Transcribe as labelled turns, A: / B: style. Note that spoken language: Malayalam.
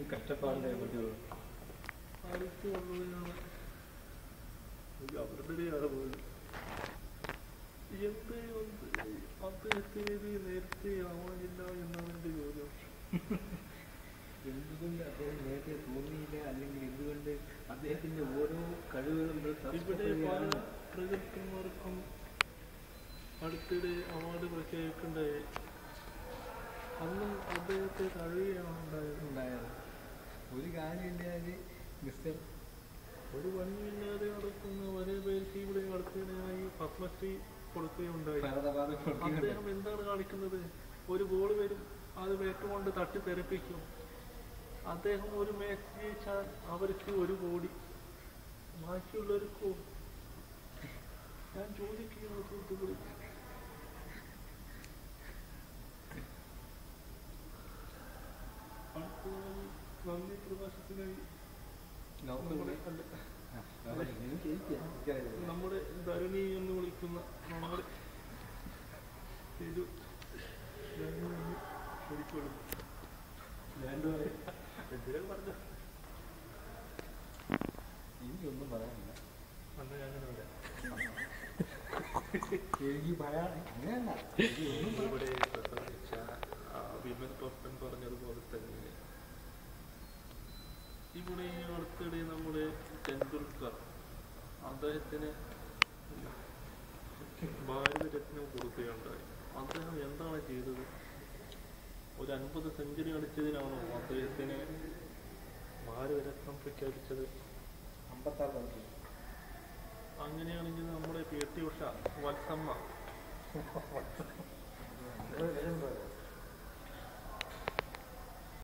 A: കഷ്ടപ്പാടിനെ പറ്റുള്ളൂ
B: അടുത്ത് വന്നതിനാണ് ഇത് അവരുടെ ആണ് പോയത് എന്ത് എന്ത് അദ്ദേഹത്തിന് ഇത് നേരത്തെ ആവാനില്ല എന്നാണ് എൻ്റെ ചോദ്യം
A: എന്തുകൊണ്ട് അദ്ദേഹം നേരത്തെ തോന്നിയില്ല അല്ലെങ്കിൽ എന്തുകൊണ്ട് അദ്ദേഹത്തിന്റെ ഓരോ കഴിവുകളും നമ്മൾ
B: ഇവിടെ പല
A: സൃഷ്ടിക്കുകയാണ്.
B: പ്രഗത്ഭന്മാർക്കും അടുത്തിടെ അവാർഡ് പ്രഖ്യാപിക്കണ്ടായി അന്നും അദ്ദേഹത്തെ തഴയുകയാണ് ഉണ്ടായത്
A: ഉണ്ടായത് ഒരു കാര്യമില്ലാതെ മിസ്റ്റർ
B: ഒരു പണിയില്ലാതെ നടക്കുന്ന വലിയ പേർക്ക് ഇവിടെ അടുത്തിടെയായി പത്മശ്രീ കൊടുക്കുകയുണ്ടായി
A: ഭാരതവാദം കൊടുക്കുന്നുണ്ട്.
B: അദ്ദേഹം എന്താണ് കാണിക്കുന്നത് ഒരു ഗോൾ വരും അത് ബാറ്റ് കൊണ്ട് തട്ടി തെറിപ്പിക്കും അദ്ദേഹം ഒരു മാച്ച് ജയിച്ചാൽ അവർക്ക് ഒരു കോടി ബാക്കിയുള്ളവർക്കോ ഞാൻ ചോദിക്കുകയാണ് സുഹൃത്തുക്കളെ അടുത്തതായി നന്ദി പ്രകാശത്തിനായി നമ്മുടെ അല്ല,
A: ആ, അതെ, എനിക്ക് ഇരിക്കാം. എനിക്കറിയില്ല.
B: നമ്മുടെ ധരണി എന്ന് വിളിക്കുന്ന നമ്മുടെ ഒരു ധരണി എന്ന് വിളിക്കുള്ളൂ
A: രണ്ടുപേരെ
B: എന്തിനാ പറഞ്ഞത്
A: എനിക്കൊന്നും പറയാനില്ല
B: അന്ന് ഞാൻ അങ്ങനെ വരാം
A: എനിക്ക് പറയാൻ അങ്ങനെയല്ല എനിക്കൊന്നും പറയാൻ-
B: ഇവിടെ പ്രസംഗിച്ച ആ വിമൽ പപ്പൻ പറഞ്ഞതുപോലെ തന്നെ ഇവിടെ ഈ അടുത്തിടെ നമ്മുടെ ടെണ്ടുൽക്കർ അദ്ദേഹത്തിന് ഭാരതരത്നം കൊടുക്കുകയുണ്ടായി അദ്ദേഹം എന്താണ് ചെയ്തത് ഒരു അൻപത് സെഞ്ചുറി കളിച്ചതിനാണോ അദ്ദേഹത്തിന് ഭാരതരത്നം പ്രഖ്യാപിച്ചത്
A: അമ്പത്താറ് വയസ്സ്.
B: അങ്ങനെയാണെങ്കിൽ നമ്മുടെ പി ടി ഉഷ വത്സമ്മ
A: ഒരു വില ഉണ്ടോ?